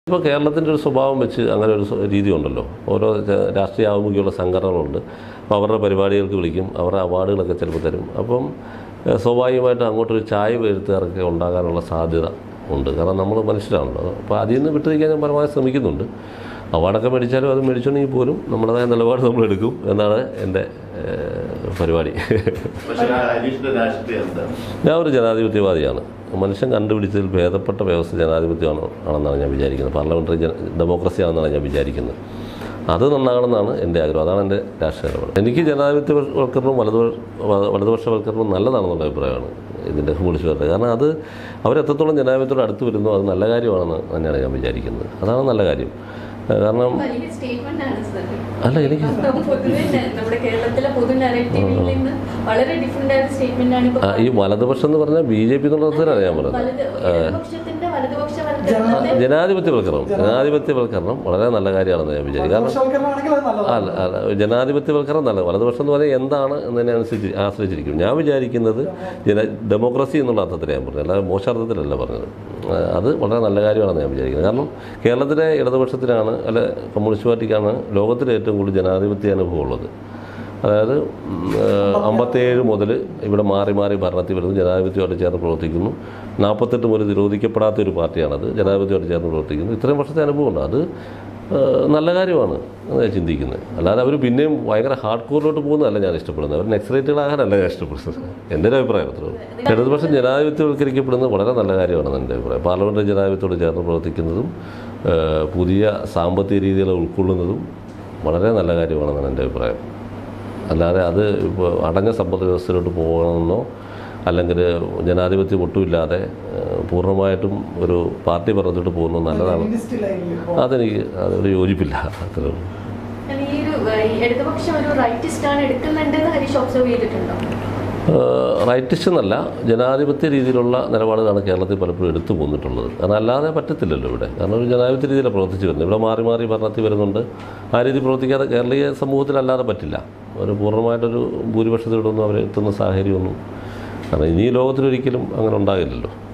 ഇപ്പോൾ കേരളത്തിൻ്റെ ഒരു സ്വഭാവം വെച്ച് അങ്ങനെ ഒരു സ്വ- രീതി ഉണ്ടല്ലോ ഓരോ ച- രാഷ്ട്രീയ ആഭിമുഖ്യമുള്ള സംഘടനകളുണ്ട് അപ്പോൾ അവരുടെ പരിപാടികൾക്ക് വിളിക്കും അവരുടെ അവാർഡുകളൊക്കെ ചിലപ്പോൾ തരും അപ്പം ഏഹ്, സ്വാഭാവികമായിട്ടും അങ്ങോട്ടൊരു ചായ എഴുത്തുകാരൊക്കെ ഉണ്ടാകാനുള്ള സാധ്യത ഉണ്ട് കാരണം നമ്മൾ മനുഷ്യരാണല്ലോ അപ്പോൾ അതിൽ നിന്ന് വിട്ടുനിൽക്കാൻ ഞാൻ പരമാവധി ശ്രമിക്കുന്നുണ്ട് അവാർഡൊക്കെ മേടിച്ചാലും അത് മേടിച്ചോണ്ടെങ്കിൽ പോലും നമ്മുടേതായ നിലപാട് നമ്മൾ എടുക്കും എന്നാണ് എൻ്റെ ഏഹ്, പരിപാടി പക്ഷേ ആ അനീഷിന്റെ രാഷ്ട്രീയം എന്താണ് ഞാൻ ഒരു ജനാധിപത്യവാദിയാണ് മനുഷ്യൻ കണ്ടുപിടിച്ചതിൽ ഭേദപ്പെട്ട വ്യവസ്ഥ ജനാധിപത്യമാണ് ആണെന്നാണ് ഞാൻ വിചാരിക്കുന്നത് പാർലമെൻ്ററി ജന ഡെമോക്രസി ആണെന്നാണ് ഞാൻ വിചാരിക്കുന്നത് അത് നന്നാകണമെന്നാണ് എൻ്റെ ആഗ്രഹം അതാണ് എൻ്റെ രാഷ്ട്രീയ നിലപാട് എനിക്ക് ജനാധിപത്യവൽക്കരണവും വലതുപക്ഷ വലതുപക്ഷവൽക്കരണവും നല്ലതാണെന്നുള്ള അഭിപ്രായമാണ് ഇതിൻ്റെ കമ്മ്യൂണിസ്റ്റ് കാരണം അത് അവരെത്രത്തോളം ജനാധിപത്യത്തോട് അടുത്ത് വരുന്നോ അത് നല്ല കാര്യമാണെന്ന് തന്നെയാണ് ഞാൻ വിചാരിക്കുന്നത് അതാണ് നല്ല കാര്യം കാരണം വലിയ സ്റ്റേറ്റ്മെന്റ് ആണ് സർ അല്ല എനിക്ക് പൊതുവെ നമ്മുടെ കേരളത്തിലെ പൊതു നരേറ്റീവിൽ നിന്ന് വളരെ ഡിഫറെന്റ് ആയ സ്റ്റേറ്റ്മെന്റ് ആണ് ഇപ്പൊ ആ, ഈ വലതുപക്ഷം എന്ന് പറഞ്ഞാൽ ബി ജെ പി എന്നുള്ളതിനാണ് ഞാൻ പറഞ്ഞത് വലത് ഇടതുപക്ഷത്തിന്റെ വലതുപക്ഷ ആ, വൽക്കരണത്തെ ജനാധിപത്യവൽക്കരണം ജനാധിപത്യവൽക്കരണം വളരെ നല്ല കാര്യമാണെന്ന് ഞാൻ വിചാരിക്കും കാരണം വലതുപക്ഷവൽക്കരണമാണെങ്കിൽ അത് നല്ലതാണ് അല്ല അല്ല ജനാധിപത്യവൽക്കരണം നല്ല വലതുപക്ഷം എന്ന് പറഞ്ഞാൽ എന്താണ് എന്നതിനെ അനുസരിച്ച് ആശ്രയിച്ചിരിക്കും ഞാൻ വിചാരിക്കുന്നത് ജന ഡെമോക്രസി എന്നുള്ള അർത്ഥത്തിൽ ഞാൻ പറഞ്ഞത് അല്ലാതെ മോശ അർത്ഥത്തിലല്ല പറഞ്ഞത് ആ, അത് വളരെ നല്ല കാര്യമാണെന്ന് ഞാൻ വിചാരിക്കുന്നത് കാരണം കേരളത്തിലെ ഇടതുപക്ഷത്തിനാണ് അല്ല കമ്മ്യൂണിസ്റ്റ് പാർട്ടിക്കാണ് ലോകത്തിലെ ഏറ്റവും കൂടുതൽ ജനാധിപത്യ അനുഭവം ഉള്ളത് അതായത് അമ്പത്തേഴ് മുതൽ ഇവിടെ മാറി മാറി ഭരണത്തിൽ വരുന്നു ജനാധിപത്യമായിട്ട് ചേർന്ന് പ്രവർത്തിക്കുന്നു നാൽപ്പത്തെട്ട് മുതൽ നിരോധിക്കപ്പെടാത്ത ഒരു പാർട്ടിയാണത് ജനാധിപത്യമായിട്ട് ചേർന്ന് പ്രവർത്തിക്കുന്നു ഇത്രയും വർഷത്തെ അനുഭവമുണ്ട് അത് ഏഹ്, നല്ല കാര്യമാണ് എന്ന് ഞാൻ ചിന്തിക്കുന്നത് അല്ലാതെ അവർ പിന്നെയും ഭയങ്കര ഹാർഡ് കോറിലോട്ട് പോകുന്നതല്ല ഞാൻ ഇഷ്ടപ്പെടുന്നത് അവർ നെക്സറേറ്റുകളാകാനല്ല ഞാൻ ഇഷ്ടപ്പെടുന്നത് എൻ്റെ ഒരു അഭിപ്രായം അത്രേ ഉള്ളൂ ഇടതുപക്ഷം ജനാധിപത്യവൽക്കരിക്കപ്പെടുന്നത് വളരെ നല്ല കാര്യമാണെന്ന് എൻ്റെ അഭിപ്രായം പാർലമെൻ്ററി ജനാധിപത്യത്തോട് ചേർന്ന് പ്രവർത്തിക്കുന്നതും ഏഹ്, പുതിയ സാമ്പത്തിക രീതികളെ ഉൾക്കൊള്ളുന്നതും വളരെ നല്ല കാര്യമാണെന്നാണ് എൻ്റെ അഭിപ്രായം അല്ലാതെ അത് ഇപ്പോൾ അടഞ്ഞ സമ്പദ് വ്യവസ്ഥയിലോട്ട് പോകണമെന്നോ അല്ലെങ്കിൽ ജനാധിപത്യം ഒട്ടുമില്ലാതെ ഏഹ്, പൂർണ്ണമായിട്ടും ഒരു പാർട്ടി പറഞ്ഞിട്ട് പോകുന്നത് നല്ലതാണ് ലിസ്റ്റ് ലൈനിൽ ഇപ്പോൾ അതെനിക്ക് അതിനോട് യോജിപ്പില്ല അത്രേ ഉള്ളൂ അല്ല, ഈ ഒരു ഏഹ്, ഈ ഇടതുപക്ഷം ഒരു റൈറ്റിസ്റ്റ് ആണ് എടുക്കുന്നുണ്ടെന്ന് ഹരീഷ് ഒബ്സർവ് ചെയ്തിട്ടുണ്ടോ ഏഹ്, റൈറ്റിസ്റ്റ് എന്നല്ല ജനാധിപത്യ രീതിയിലുള്ള നിലപാടുകളാണ് കേരളത്തിൽ പലപ്പോഴും എടുത്തു പോന്നിട്ടുള്ളത് കാരണം അല്ലാതെ പറ്റത്തില്ലല്ലോ ഇവിടെ കാരണം ഒരു ജനാധിപത്യ രീതിയിലാണ് പ്രവർത്തിച്ചു വരുന്നത് ഇവിടെ മാറി മാറി ഭരണത്തിൽ വരുന്നുണ്ട് ആ രീതി പ്രവർത്തിക്കാതെ കേരളീയ സമൂഹത്തിലല്ലാതെ പറ്റില്ല ഒരു പൂർണ്ണമായിട്ടൊരു ഭൂരിപക്ഷത്തിലൂടെയൊന്നും അവർ എത്തുന്ന സാഹചര്യമൊന്നും കാരണം ഇനി ഈ ലോകത്തിലൊരിക്കലും അങ്ങനെ ഉണ്ടാകില്ലല്ലോ